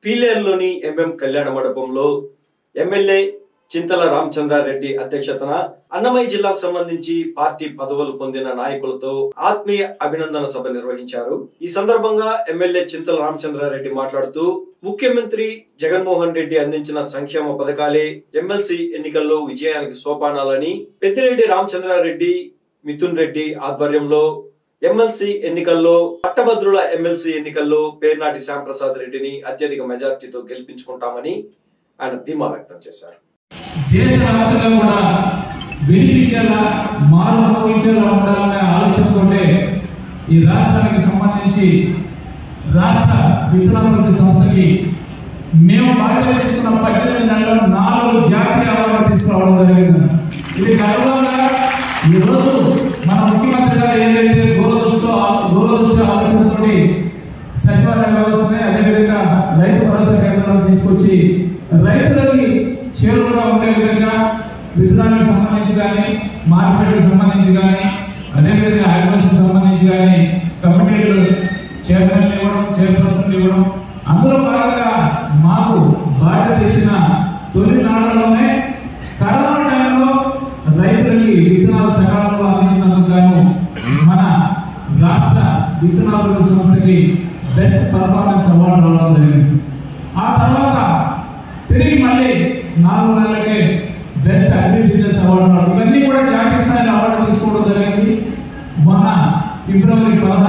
పీలేరులోని MM కళ్యాణ మండపంలో MLA చింతల రామచంద్రారెడ్డి అధ్యక్షతన అన్నమయ్య జిల్లాకు సంబంధించి పార్టీ పదవులు పొందిన నాయకులతో ఆత్మీయ అభినందన సభ నిర్వహించారు ఈ సందర్భంగా ఎమ్మెల్యే చింతల రామచంద్రారెడ్డి మాట్లాడుతూ ముఖ్యమంత్రి జగన్మోహన్ రెడ్డి అందించిన సంక్షేమ పథకాలే ఎమ్మెల్సీ ఎన్నికల్లో విజయానికి సోపానాలని పెద్దిరెడ్డి రామచంద్రారెడ్డి మిథున్ రెడ్డి ఆధ్వర్యంలో ఎమ్మెల్సీ ఎన్నికల్లో పట్టభద్రుల ఎమ్మెల్సీ ఎన్నికల్లో పేర్నాటి శ్యాంప్రసాద్ రెడ్డిని అత్యధిక మెజార్టీతో గెలిపించుకుంటామని ఆయన ధీమా వ్యక్తం చేశారు దేశవ్యాప్తంగా కూడా వినిపించేలా మారు మోగించేలా ఉండాలనే ఆలోచనతోటే ఈ రాష్ట్రానికి సంబంధించి రాష్ట్ర విత్తనాభివృద్ధి సంస్థకి మేము బాధ్యత తీసుకున్న పద్దెనిమిది నెలల్లో నాలుగు జాతీయ అవార్డులు తీసుకురావడం జరిగింది ఇది గర్వంగా ఈరోజు మన ముఖ్యమంత్రి గారు ఏదైతే దూరదృష్టితో దూరదృష్టి ఆలోచనతోటి సచివాలయ వ్యవస్థని అదేవిధంగా రైతు భరోసా కేంద్రాలను తీసుకొచ్చి రైతులకి చేరువగా ఉండే విధంగా విత్తనాలకు సంబంధించి కానీ మార్కెట్కి సంబంధించి కానీ అదేవిధంగా ఆగ్రోషన్ సంబంధించి కానీ కమిటీలు చైర్మన్ ఇవ్వడం చైర్పర్సన్ ఇవ్వడం అందులో భాగంగా మాకు బాధ్యత ఇచ్చిన తొలి నాడులోనే కరోనా టైంలో రైతులకి విత్తనాలు సకాలంలో అందించినందుకు గాను మన రాష్ట్ర విత్తనాభివృద్ధి సంస్థకి బెస్ట్ పర్ఫార్మెన్స్ అవార్డు రావడం జరిగింది ఆ తర్వాత తిరిగి మళ్ళీ నాలుగు నెలలకే బెస్ట్ అగ్రి బిజినెస్ అవార్డు రావడం ఇవన్నీ కూడా జాతీయ స్థాయిలో అవార్డు తీసుకోవడం జరిగింది మొన్న ఫిబ్రవరి పదహారు